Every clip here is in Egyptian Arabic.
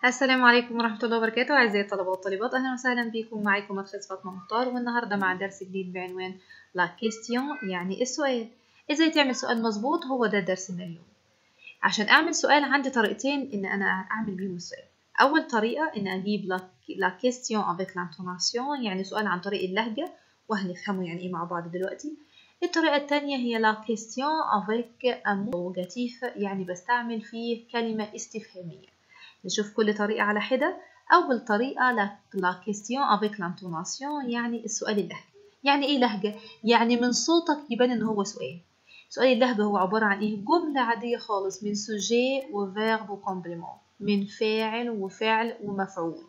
السلام عليكم ورحمة الله وبركاته أعزائي الطلبة والطالبات أهلا وسهلا بكم معاكم مدخل فاطمة مختار والنهاردة مع درس جديد بعنوان لا كيستيون يعني السؤال إزاي تعمل سؤال مظبوط هو ده درسنا اليوم عشان أعمل سؤال عندي طريقتين إن أنا أعمل بيهم السؤال أول طريقة إن أجيب لا كيستيون avec l'intonation يعني سؤال عن طريق اللهجة وهنفهمه يعني إيه مع بعض دلوقتي الطريقة التانية هي لا كيستيون avec un interrogatif يعني بستعمل فيه كلمة استفهامية نشوف كل طريقة على حدة أول طريقة لا كيستيون افيك لانتوناسيون يعني السؤال اللهجة يعني إيه لهجة؟ يعني من صوتك يبان إن هو سؤال سؤال اللهجة هو عبارة عن إيه؟ جملة عادية خالص من سوجي وفيرب وكومبليمون من فاعل وفعل ومفعول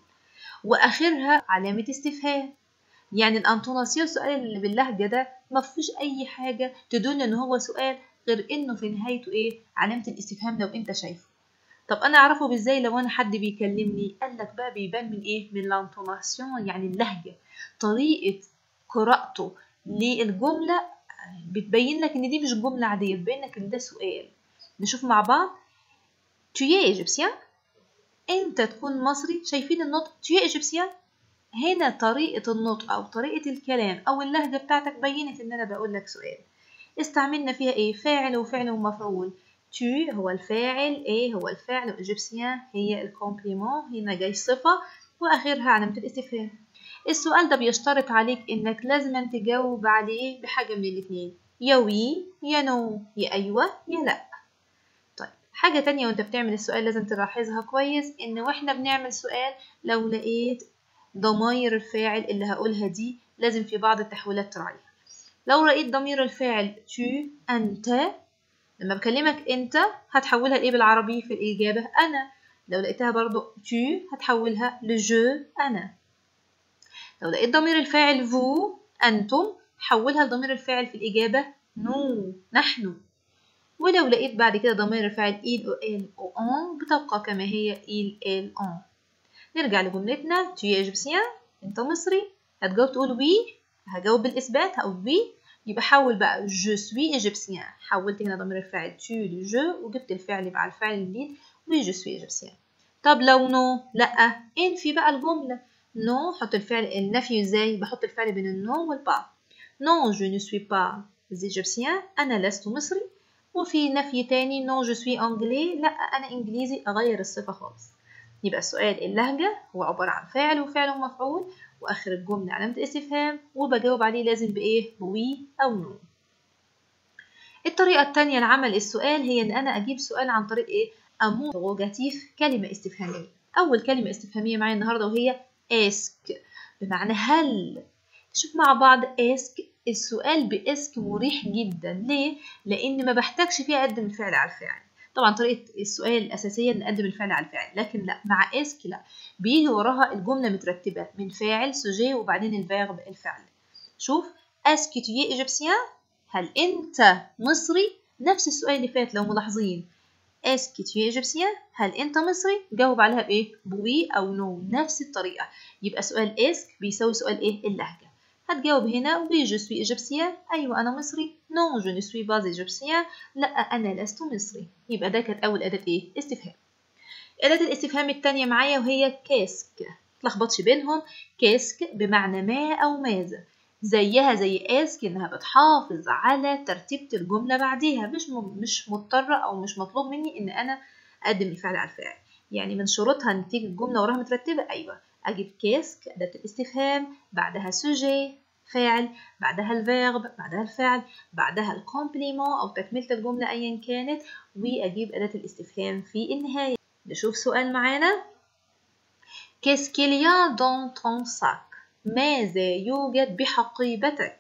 وآخرها علامة استفهام يعني الانتوناسيون السؤال اللي باللهجة ده مفيهوش أي حاجة تدل إن هو سؤال غير إنه في نهايته إيه؟ علامة الاستفهام لو أنت شايفه طب انا اعرفه ازاي لو انا حد بيكلمني قال لك بقى بيبان من ايه من لانتوناسيون يعني اللهجه طريقه قراءته للجمله بتبين لك ان دي مش جمله عاديه بتبين لك ان ده سؤال نشوف مع بعض tu es égyptien انت تكون مصري شايفين النطق tu es égyptien هنا طريقه النطق او طريقه الكلام او اللهجه بتاعتك بينت ان انا بقول لك سؤال استعملنا فيها ايه فاعل وفعل ومفعول tu هو الفاعل ايه هو الفعل ايجيبسيان هي الكومبليمون هنا جاي صفة وآخرها علامة الاستفهام السؤال ده بيشترط عليك إنك لازم تجاوب عليه بحاجة من الاتنين يا وي يا نو يا أيوة يا لأ طيب حاجة تانية وانت بتعمل السؤال لازم تلاحظها كويس إن واحنا بنعمل سؤال لو لقيت ضماير الفاعل اللي هقولها دي لازم في بعض التحويلات تراعيها لو لقيت ضمير الفاعل tu أنت لما بكلمك انت هتحولها لايه بالعربي في الاجابه انا لو لقيتها برضو tu هتحولها لجو انا لو لقيت ضمير الفاعل فو انتم حولها لضمير الفاعل في الاجابه نو نحن ولو لقيت بعد كده ضمير الفاعل il او elle او on بتبقى كما هي il elle on نرجع لجملتنا tu es égyptien انت مصري هتجاوب تقول وي هجاوب بالاثبات هقول وي يبقى حول بقى جو سوي ايجيبسيان حولت هنا ضمير الفاعل تو لجو وجبت الفعل مع الفعل الجديد وي جو سوي ايجيبسيان طب لو نو لا انفي بقى الجمله نو حط الفعل النفي ازاي بحط الفعل بين النو والبا نو جو نو سوي با ايجيبسيان انا لست مصري وفي نفي تاني نو جو سوي انجلي لا انا انجليزي اغير الصفه خالص يبقى السؤال اللهجه هو عباره عن فاعل وفعل ومفعول واخر الجمله علامه الاستفهام وبجاوب عليه لازم بايه بوي او نو الطريقه الثانيه لعمل السؤال هي ان انا اجيب سؤال عن طريق ايه اموروجاتيف كلمه استفهاميه اول كلمه استفهاميه معايا النهارده وهي اسك بمعنى هل نشوف مع بعض اسك السؤال باسك مريح جدا ليه لان ما بحتاجش فيه اقدم الفعل على الفعل طبعا طريقه السؤال الاساسيه نقدم الفعل على الفعل لكن لا مع اسك لا بيجي وراها الجمله مترتبه من فاعل سوجي وبعدين الفيرب الفعل شوف اسكي tu es égyptien هل انت مصري نفس السؤال اللي فات لو ملاحظين اسكي tu es égyptien هل انت مصري جاوب عليها بايه بوي او نو نفس الطريقه يبقى سؤال اسك بيساوي سؤال ايه اللهجه هتجاوب هنا وي جو سوي ايجيبسيان ايوه انا مصري نو جو نو سوي باز ايجيبسيان لا انا لست مصري يبقى ده كانت اول اداه ايه استفهام اداه الاستفهام الثانيه معايا وهي كاسك متلخبطش بينهم كاسك بمعنى ما او ماذا زيها زي اسك انها بتحافظ على ترتيبه الجمله بعديها مش م... مش مضطره او مش مطلوب مني ان انا اقدم الفعل على الفعل يعني من شروطها ان تيجي الجمله وراها مترتبه ايوه اجيب كاسك اداه الاستفهام بعدها سوجي فاعل بعدها الفيرب بعدها الفعل بعدها الكومبليمون او تكمله الجمله ايا كانت واجيب اداه الاستفهام في النهايه نشوف سؤال معانا Qu'est-ce qu'il y a dans ton sac ماذا يوجد بحقيبتك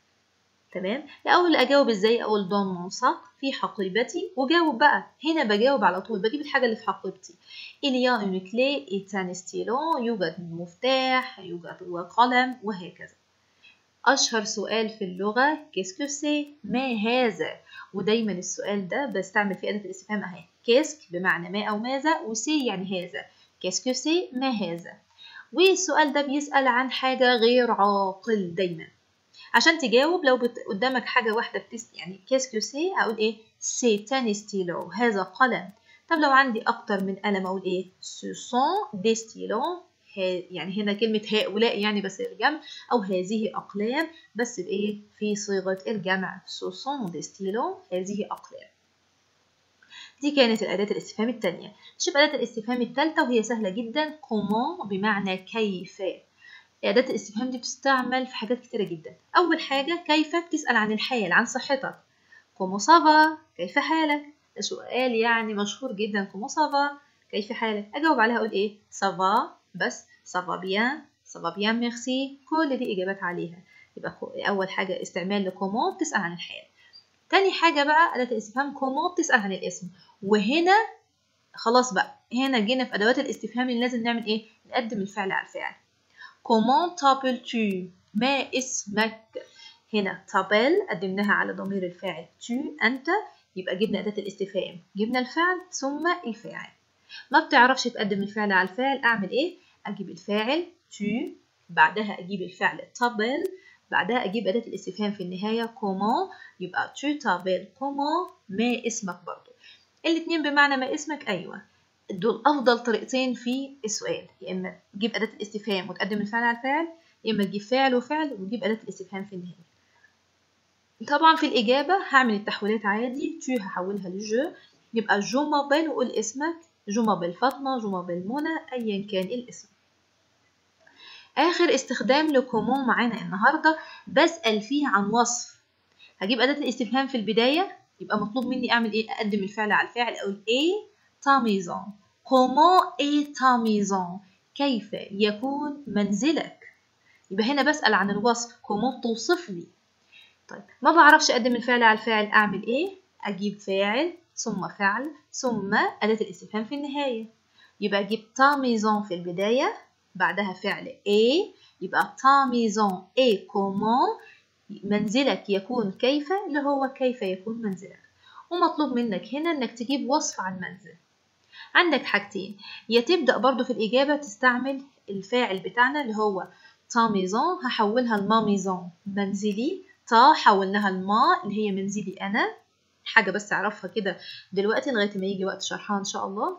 تمام الاول اجاوب ازاي اقول دون مون ساك في حقيبتي وجاوب بقى هنا بجاوب على طول بجيب الحاجه اللي في حقيبتي il y a une clé et un stylo يوجد مفتاح يوجد قلم وهكذا اشهر سؤال في اللغه كيسكو سي ما هذا ودايما السؤال ده بستعمل فيه اداه الاستفهام اهي كيسك بمعنى ما او ماذا وسي يعني هذا كيسكو سي ما هذا والسؤال ده بيسأل عن حاجة غير عاقل دايما عشان تجاوب لو بت... قدامك حاجة واحدة بتس يعني كيسكو سي هقول ايه سي تاني ستيلو هذا قلم طب لو عندي أكتر من قلم أقول إيه ce sont des stylos يعني هنا كلمة هؤلاء يعني بس الجمع أو هذه أقلام بس بإيه في صيغة الجمع ce sont des stylos هذه أقلام دي كانت الأداة الاستفهام الثانية نشوف أداة الاستفهام الثالثة وهي سهلة جدا comment بمعنى كيف أداة الاستفهام دي بتستعمل في حاجات كتيرة جدا أول حاجة كيف بتسأل عن الحال عن صحتك كومو سافا كيف حالك ده سؤال يعني مشهور جدا كومو سافا كيف حالك أجاوب عليها أقول إيه سافا بس سافا بيان سافا بيان ميرسي كل دي إجابات عليها يبقى أول حاجة استعمال لكومو بتسأل عن الحال تاني حاجة بقى أداة الاستفهام كومو بتسأل عن الاسم وهنا خلاص بقى هنا جينا في أدوات الاستفهام اللي لازم نعمل إيه نقدم الفعل على الفعل Comment t'appelles-tu ما اسمك هنا تابل قدمناها على ضمير الفاعل tu أنت يبقى جبنا أداة الاستفهام جبنا الفعل ثم الفاعل ما بتعرفش تقدم الفعل على الفعل أعمل إيه أجيب الفاعل tu بعدها أجيب الفعل تابل بعدها أجيب أداة الاستفهام في النهاية comment يبقى tu t'appelles comment ما اسمك برضو الاتنين بمعنى ما اسمك أيوة دول أفضل طريقتين في السؤال يا إما تجيب أداة الاستفهام وتقدم الفعل على الفعل يا إما تجيب فعل وفعل وتجيب أداة الاستفهام في النهاية طبعا في الإجابة هعمل التحويلات عادي تو هحولها لجو يبقى جو مابيل وقول اسمك جو مابيل فاطمة جو مابيل منى أيا كان الاسم آخر استخدام لكومون معانا النهاردة بسأل فيه عن وصف هجيب أداة الاستفهام في البداية يبقى مطلوب مني أعمل إيه أقدم الفعل على الفاعل أقول إيه ta maison comment est ta maison كيف يكون منزلك يبقى هنا بسأل عن الوصف comment توصف لي طيب ما بعرفش أقدم الفعل على الفاعل أعمل إيه أجيب فاعل ثم فعل ثم أداة الاستفهام في النهاية يبقى أجيب ta maison في البداية بعدها فعل est يبقى ta maison est comment منزلك يكون كيف اللي هو كيف يكون منزلك ومطلوب منك هنا انك تجيب وصف عن منزل عندك حاجتين يا تبدأ برضو في الإجابة تستعمل الفاعل بتاعنا اللي هو تا ميزون هحولها لما ميزون منزلي تا حولناها لما اللي هي منزلي أنا حاجة بس أعرفها كده دلوقتي لغاية ما يجي وقت شرحها إن شاء الله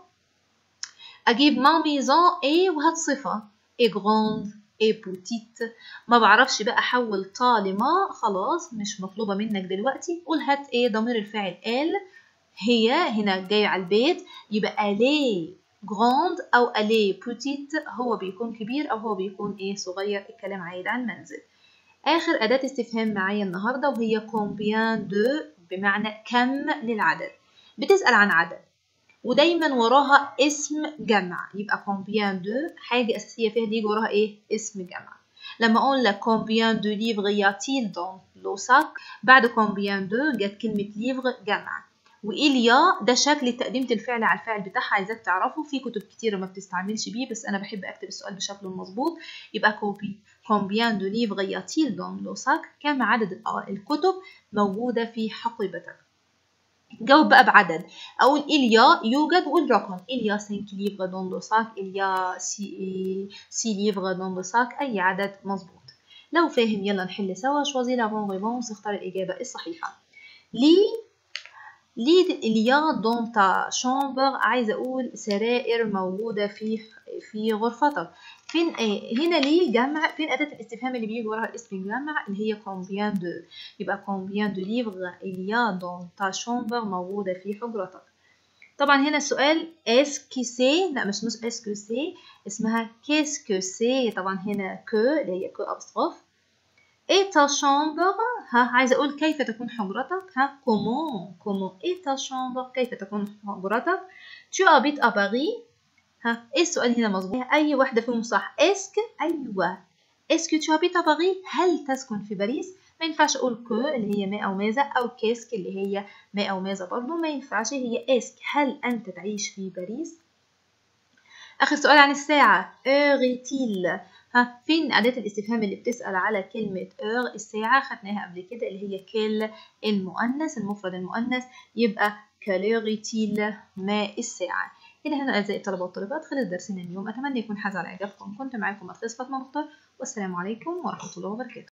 أجيب ما ميزون إيه وهتصفها إيه غروند إيه بوتيت ما بعرفش بقى أحول تا لما خلاص مش مطلوبة منك دلوقتي قول هات إيه ضمير الفاعل ال هي هنا جاي على البيت يبقى ألي جراند أو ألي بوتيت هو بيكون كبير أو هو بيكون إيه صغير الكلام عايد عن منزل آخر أداة استفهام معايا النهاردة وهي كومبيان دو بمعنى كم للعدد بتسأل عن عدد ودايما وراها اسم جمع يبقى كومبيان دو حاجة أساسية فيها دي وراها إيه اسم جمع لما أقول لك كومبيان دو ليفغ ياتيل دون لو ساك بعد كومبيان دو جت كلمة ليفغ جمع وإليا ده شكل تقديمة الفعل على الفاعل بتاعها عايزاك تعرفه في كتب كتيرة ما بتستعملش بيه بس أنا بحب أكتب السؤال بشكله مظبوط يبقى كوبي كومبيان دو ليفغ ياتيل دون لو ساك كم عدد الكتب موجودة في حقيبتك جاوب بقى بعدد أقول إليا يوجد والرقم إليا 5 ليفغ دون لو ساك إليا سي, سي ليفغ دون لو ساك أي عدد مظبوط لو فاهم يلا نحل سوا شوازي لا بون ريبونس اختار الإجابة الصحيحة لي لي إليا دون تا شامبر عايزة أقول سرائر موجودة في في غرفتك فين إيه؟ هنا ليه جمع فين أداة الاستفهام اللي بيجي وراها اسم الجمع اللي هي combien de يبقى combien de livres il y a dans ta chambre موجودة في حجرتك طبعا هنا السؤال اسكي سي لا مش مش اسكو سي اسمها كيسكو سي طبعا هنا كو اللي هي كو أبستروف ايه تا شامبر ها عايزة أقول كيف تكون حجرتك ها كومون كومون ايه تا شامبر كيف تكون حجرتك tu habites à Paris ها ايه السؤال هنا مظبوط اي واحده فيهم صح اسك ايوه اسكو تو هابيت باريس هل تسكن في باريس ما ينفعش اقول كو اللي هي ما او ماذا او كيسك اللي هي ما او ماذا برضو ما ينفعش هي اسك هل انت تعيش في باريس اخر سؤال عن الساعه اوريتيل ها فين أداة الاستفهام اللي بتسأل على كلمة اور الساعة خدناها قبل كده اللي هي كل المؤنث المفرد المؤنث يبقى كالوريتيل ما الساعة إلى هنا أعزائي الطلبة والطالبات خلص درسنا اليوم أتمنى يكون حاز على إعجابكم كنت معكم مدرسة فاطمة مختار والسلام عليكم ورحمة الله وبركاته